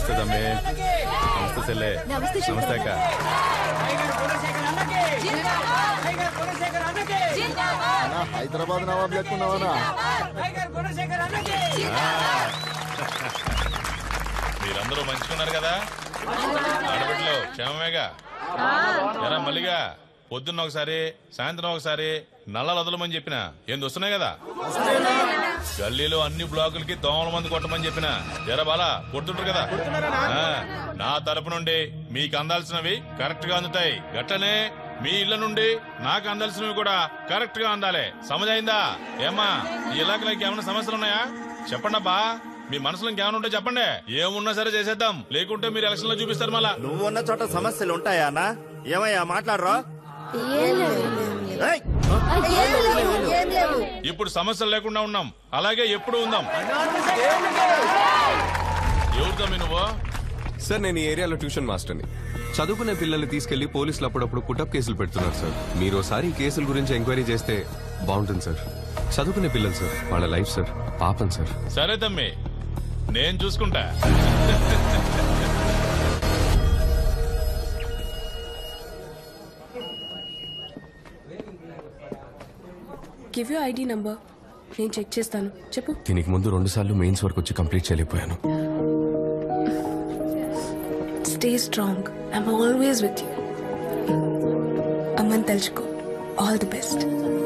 నమస్తే తమ్మి నమస్తే చెల్లె నమస్తే శంకర్ నమస్తే అక్క అన్నా, హైదరాబాద్ నవాబ్ లెక్కున్నావనా మీరందరూ మంచుకున్నారు కదా ఆడబిడ్డలు క్షేమమేగా ఎరా మల్లిగా పొద్దున్న ఒకసారి సాయంత్రం ఒకసారి నల్లలు వదలమని చెప్పిన ఏంది వస్తున్నాయి కదా గల్లీలో అన్ని బ్లాకులకి దోమల మంది కొట్టమని చెప్పిన ఎరా బాలా కొడుతుంటారు కదా ఆ, నా తరపు నుండి మీకు అందాల్సినవి కరెక్ట్ గా అందుతాయి గట్లనే మీ ఇళ్ల నుండి నాకు అందాల్సినవి కూడా కరెక్ట్ గా అందాలి సమజైందా ఏమ్మా ఈ ఇలాకలకి ఏమైనా సమస్యలు ఉన్నాయా చెప్పండి అబ్బా మీ మనసులో ఇంకేమైనా ఉంటే చెప్పండి ఏమున్నా సరే చేసేద్దాం లేకుంటే మీరు ఎలక్షన్ లో చూపిస్తారు మళ్ళా నువ్వున్న చోట సమస్యలు ఉంటాయా అన్నా ఏమయ్యా మాట్లాడరా ఏయ్! ఇప్పుడు సమస్యలు లేకుండా ఉన్నాం అలాగే ఎప్పుడు ఉందాం ఎవరితో మీ నువ్వు సార్ నేను ఈ ఏరియాలో ట్యూషన్ మాస్టర్ని చదువుకునే పిల్లల్ని తీసుకెళ్లి పోలీసులు అప్పుడప్పుడు పుటప్ కేసులు పెడుతున్నారు సార్ మీరు ఒకసారి ఈ కేసుల గురించి ఎంక్వైరీ చేస్తే బాగుంటుంది సార్ చదువుకునే పిల్లలు సార్ వాళ్ళ లైఫ్ సార్ పాపం సార్ సరే తమ్మి నేను చూసుకుంటా గివ్ యూ ఐడి నంబర్ నేను చెక్ చేస్తాను చెప్పు దీనికి ముందు రెండు సార్లు మెయిన్స్ వరకు వచ్చి కంప్లీట్ చేయలేకపోయాను stay strong I'm always with you అమ్మని తలుచుకో all the best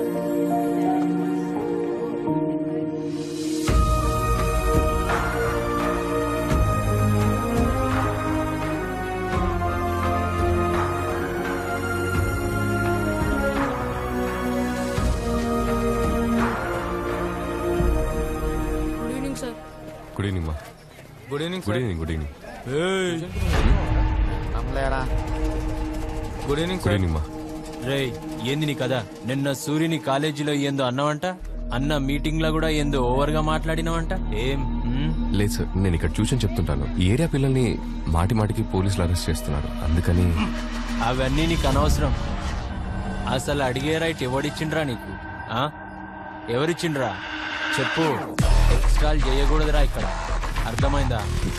good evening sir good evening మా good evening good evening good evening నమ్మలేరా గుడ్ ఈవినింగ్ గుడ్ ఈవినింగ్ మా రేయ్ ఏంది నీ కదా నిన్న సూర్యుని కాలేజీలో ఏందో అన్నావంట అన్న మీటింగ్ లో కూడా ఏందో ఓవర్ గా మాట్లాడినావంట ఏం ఉమ్? లేదు సార్ నేను ఇక్కడ ట్యూషన్ చెప్తుంటాను ఈ ఏరియా పిల్లల్ని మాటి మాటికి పోలీసులు అరెస్ట్ చేస్తున్నారు అందుకని అవన్నీ నీకు అనవసరం అసలు అడిగే రైట్ ఎవడిచ్చిండ్రా నీకు ఆ ఎవరిచ్చిండ్రా చెప్పు ఎక్స్ట్రాల్ చేయకూడదురా ఇక్కడ అర్థమైందా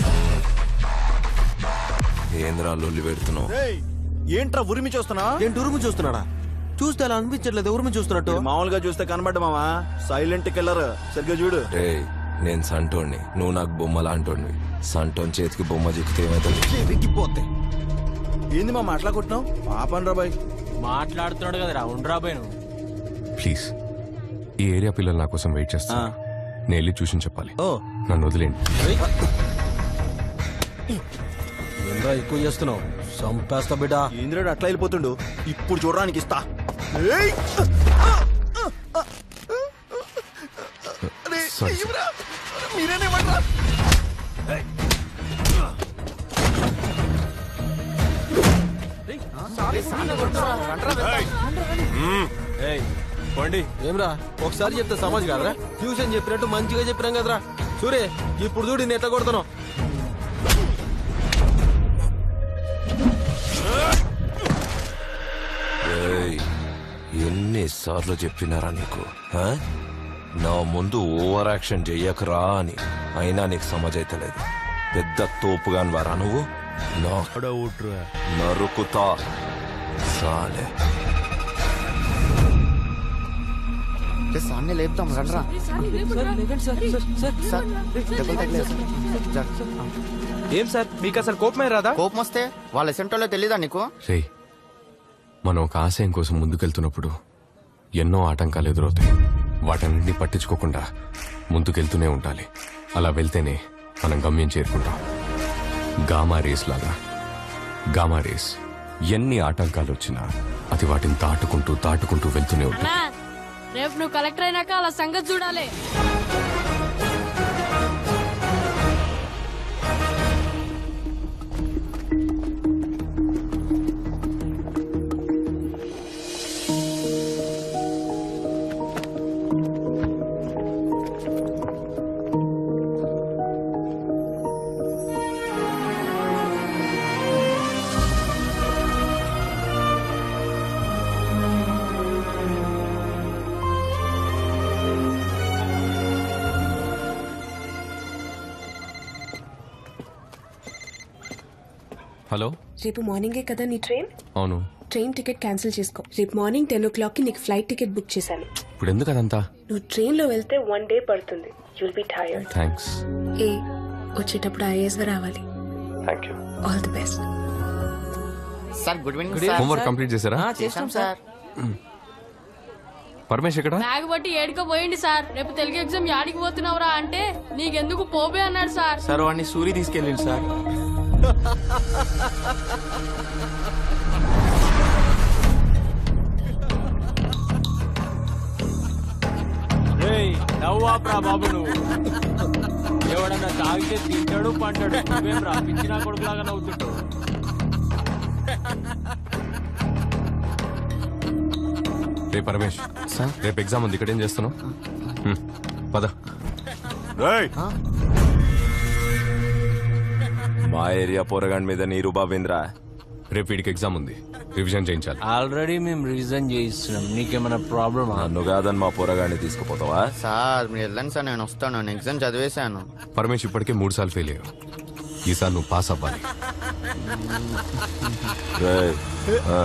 ఏంద్రా లొల్లి పెడుతున్నావు ఏయ్! ఏంట్రా ఉరిమి చూస్తున్నా ఏంటి ఉరుము చూస్తున్నాడా చూస్తే అలా అనిపించట్లేదు ఉరుము చూస్తున్నట్టు మామూలుగా చూస్తే కనబడ్డ మావా సైలెంట్ కిల్లర్ సరిగ్గా చూడు రే నేను సంటోణ్ణి నువ్వు నాకు బొమ్మ లాంటోడివి సంటోన్ చేతికి బొమ్మ చిక్కితే ఏమవుతుంది విగ్గిపోతే ఏంది మా మాటలా కొట్టినావు పాపన్ రా బాయ్ మాట్లాడుతున్నాడు కదరా ఉండ్రా పోయి నువ్వు ప్లీజ్ ఈ ఏరియా పిల్లలు నా కోసం వెయిట్ చేస్తా నేను వెళ్ళి ట్యూషన్ చెప్పాలి ఓ నన్ను వదిలేండి ఏంట్రా ఎక్కువ చేస్తున్నావు చంపేస్తా బిడ్డ ఇంద్రుడు అట్లా వెళ్ళిపోతుండు ఇప్పుడు చూడడానికి ఇస్తా ఏయ్! అరే, Sorry, ఏమిరా? మీరేనేమంటారా ఏయ్ పోండి ఏమ్రా ఒకసారి చెప్తే సమాజ్ కాదరా ట్యూషన్ చెప్పినట్టు మంచిగా చెప్పినాం కదరా సూరే ఇప్పుడు చూడు నేను ఎట్లా కొడతాను ఎన్నిసార్లు చెప్పినారా నీకు ఆ? నా ముందు ఓవర్ యాక్షన్ చెయ్యకరా అని అయినా నీకు సమజైతలేదు పెద్ద తోపుగాని వారా నువ్వు నా నరుకుతా సాలే సాన్ని లేపుతాం రండ్రా సార్ దెబ్బలు తగిలేదు సార్ జర. ఏం సార్ మీకు అసలు కోపమే రాదా కోపం వస్తే వాళ్ళ ఎసెంటోలో తెలీదా నీకు రే మనం ఒక ఆశయం కోసం ముందుకెళ్తున్నప్పుడు ఎన్నో ఆటంకాలు ఎదురవుతాయి వాటన్నింటినీ పట్టించుకోకుండా ముందుకెళ్తూనే ఉండాలి అలా వెళ్తేనే మనం గమ్యం చేరుకుంటాం గామా రేస్ లాగా గామా రేస్ ఎన్ని ఆటంకాలు వచ్చినా అది వాటిని దాటుకుంటూ దాటుకుంటూ వెళ్తూనే ఉంటుంది అన్నా, రేపు నువ్వు కలెక్టర్ అయినాక అలా సంగతి చూడాలి హలో రేపు మార్నింగే కదా నీ ట్రైన్ అవును ట్రైన్ టికెట్ క్యాన్సిల్ చేసుకో రేపు మార్నింగ్ టెన్ ఓ క్లాక్ కి నీకు ఫ్లైట్ టికెట్ బుక్ చేశాను ఇప్పుడు ఎందుకు అదంతా నువ్వు ట్రైన్ లో వెళ్తే వన్ డే పడుతుంది యుల్ బి టైర్డ్ థ్యాంక్స్ ఏ వచ్చేటప్పుడు ఐఏఎస్ గా రావాలి thank you all the best sir good evening sir homework complete చేశారా చేసాం సార్ పరమేష్ ఎక్కడ బ్యాగ్ బట్టి ఏడుకో పోయింది సార్ రేపు తెలుగు ఎగ్జామ్ యాడికి పోతున్నావురా అంటే నీకెందుకు పోబే అన్నాడు సార్ సార్ వాడిని సూరి తీసుకెళ్ళింది సార్ రేయ్ నవ్వాప్రా బాబు నువ్వు ఎవడన్నా తాగితే తింటాడు పంటాడు నువ్వేం రా పిచ్చినా కొడుకులాగా నవ్వుతుంటావు రే పరమేష్ సార్ రేపు ఎగ్జామ్ ఉంది ఇక్కడేం చేస్తున్నావు హ్మ్, పద మా ఏరియా పోరగాడి మీద నీరు బాబేంద్రా రేపు వీడికి ఎగ్జామ్ ఉంది రివిజన్ చేయించాలి ఆల్రెడీ మేము రీజన్ చేయిస్తున్నాం నీకేమైనా ప్రాబ్లమా నన్ను కాదని మా పోరగాడిని తీసుకుపోతావా సార్ మీరు వెళ్ళండి సార్ నేను వస్తాను నేను ఎగ్జామ్ చదివేశాను పరమేష్ ఇప్పటికే మూడు సార్లు ఫెయిల్ అయ్యావు ఈసారి నువ్వు పాస్ అవ్వాలి రేయ్, ఆ,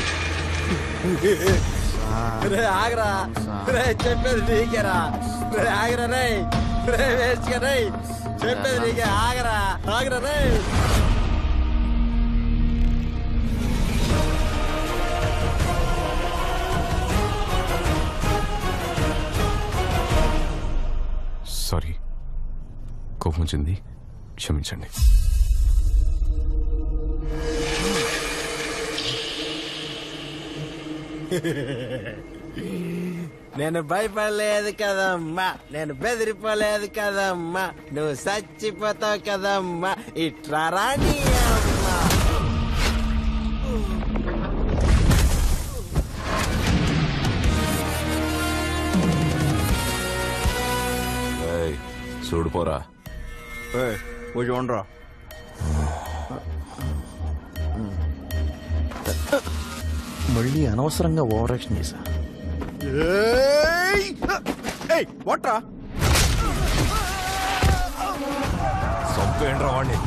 రే ఆగరా రే చెప్పేది నీకేరా రే ఆగరా రే రే వేస్ట్ రే చెప్పేది నీకే ఆగరా ఆగరా రే సారీ కోపం వచ్చింది క్షమించండి నేను భయపడలేదు కదమ్మా నేను బెదిరిపోలేదు కదమ్మా నువ్వు చచ్చిపోతావు కదమ్మా ఇట్లా రాని అమ్మా రేయ్, చూడు పోరా చూడరా మళ్ళీ అనవసరంగా ఓవర్ యాక్షన్ చేశా వాట్రా చంపేండ్రా వాడిని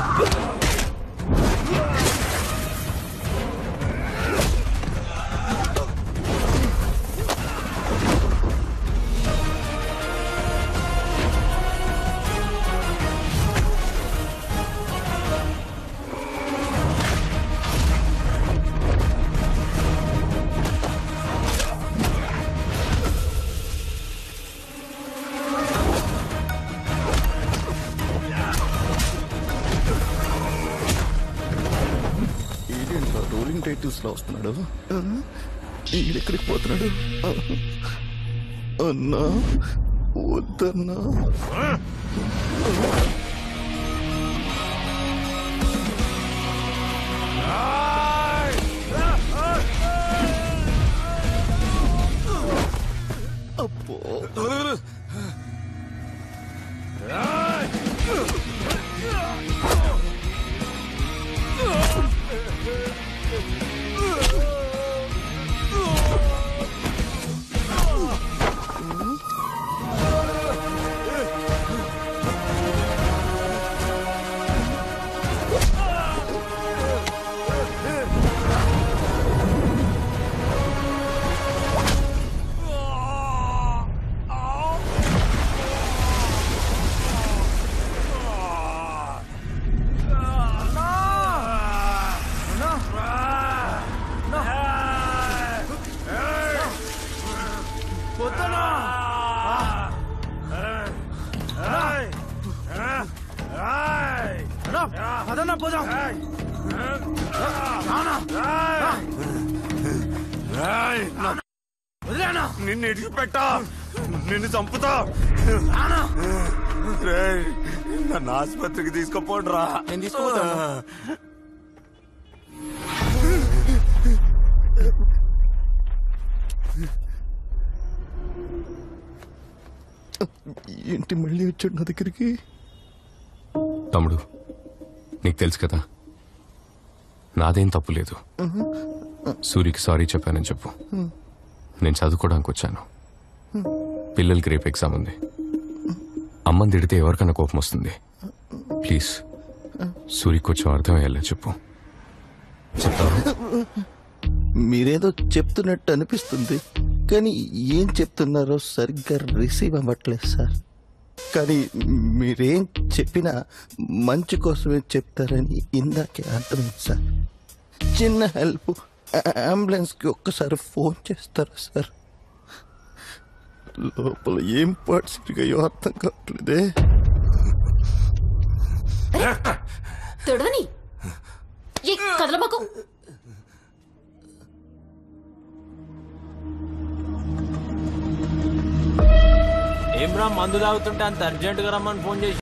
ఏంటో రోలింగ్ టైటిల్స్ లో వస్తున్నాడు ఈడెక్కడికి పోతున్నాడు అన్నా వద్దన్నా అప్పో నిన్ను ఇడిచిపెట్టా నిన్ను చంపుతా రేయ్, నన్ను ఆసుపత్రికి తీసుకుపోండ్రా నేను తీసుకుపోతాను. ఏంటి మళ్ళీ వచ్చాడు నా దగ్గరికి తమ్ముడు నీకు తెలుసు కదా నాదేం తప్పు లేదు సూరికి సారీ చెప్పానని చెప్పు నేను చదువుకోవడానికి వచ్చాను పిల్లలకి రేపు ఎగ్జామ్ ఉంది అమ్మని తిడితే ఎవరికన్నా కోపం వస్తుంది ప్లీజ్ సూరికి కొంచెం అర్థమయ్యేలా చెప్పు చెప్తావా మీరేదో చెప్తున్నట్టు అనిపిస్తుంది కానీ ఏం చెప్తున్నారో సరిగ్గా రిసీవ్ అవ్వట్లేదు సార్ కానీ మీరేం చెప్పినా మంచి కోసమే చెప్తారని ఇందాకే అర్థమైంది సార్ చిన్న హెల్ప్ అంబులెన్స్కి ఒక్కసారి ఫోన్ చేస్తారా సార్ లోపల ఏం పరిస్థితిగా అర్థం కావట్లేదే తొడవని ఏ కదలబాకు ఏం రా మందు తాగుతుంటే అంత అర్జెంట్ గా రమ్మని ఫోన్ చేసి